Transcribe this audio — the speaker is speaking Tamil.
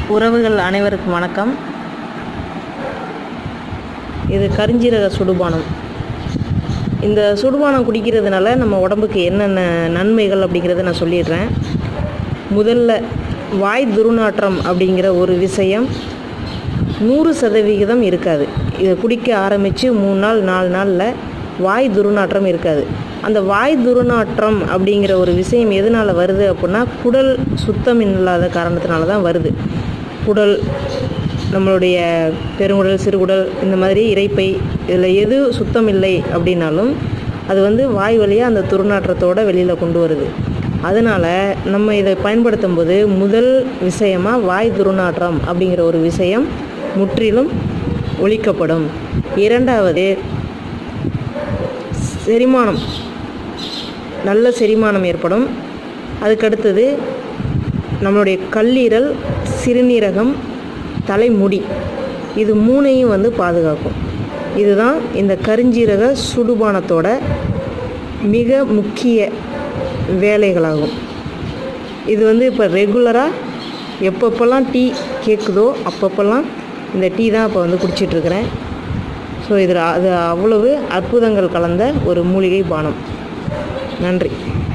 உறவுகள் அனைவருக்கும் வணக்கம் இது கருஞ்சீரக சுடுபானம் இந்த சுடுபானம் குடிக்கிறதுனால நம்ம உடம்புக்கு என்னென்ன நன்மைகள் அப்படிங்கிறத நான் சொல்லிடுறேன் முதல்ல வாய் துர்நாற்றம் அப்படிங்கிற ஒரு விஷயம் நூறு சதவிகிதம் இருக்காது இதை குடிக்க ஆரம்பித்து மூணு நாள் நாலு நாளில் வாய் துர்நாற்றம் இருக்காது அந்த வாய் துர்நாற்றம் அப்படிங்கிற ஒரு விஷயம் எதனால் வருது அப்படின்னா குடல் சுத்தம் இல்லாத காரணத்தினால தான் வருது குடல் நம்மளுடைய பெருங்குடல் சிறுகுடல் இந்த மாதிரி இறைப்பை இதில் எது சுத்தம் இல்லை அப்படின்னாலும் அது வந்து வாய் வழியாக அந்த துர்நாற்றத்தோடு வெளியில் கொண்டு வருது அதனால் நம்ம இதை பயன்படுத்தும் போது முதல் விஷயமாக வாய் துர்நாற்றம் அப்படிங்கிற ஒரு விஷயம் முற்றிலும் ஒழிக்கப்படும் இரண்டாவது செரிமானம் நல்ல செரிமானம் ஏற்படும் அதுக்கடுத்தது நம்மளுடைய கல்லீரல் சிறுநீரகம் தலைமுடி இது மூணையும் வந்து பாதுகாக்கும் இதுதான் இந்த கருஞ்சீரக சுடுபானத்தோட மிக முக்கிய வேலைகளாகும் இது வந்து இப்போ ரெகுலராக எப்பப்போல்லாம் டீ கேட்குதோ அப்பப்போல்லாம் இந்த டீ தான் இப்போ வந்து குடிச்சிட்ருக்கிறேன் ஸோ இதில் அது அவ்வளவு அற்புதங்கள் கலந்த ஒரு மூலிகை பானம் நன்றி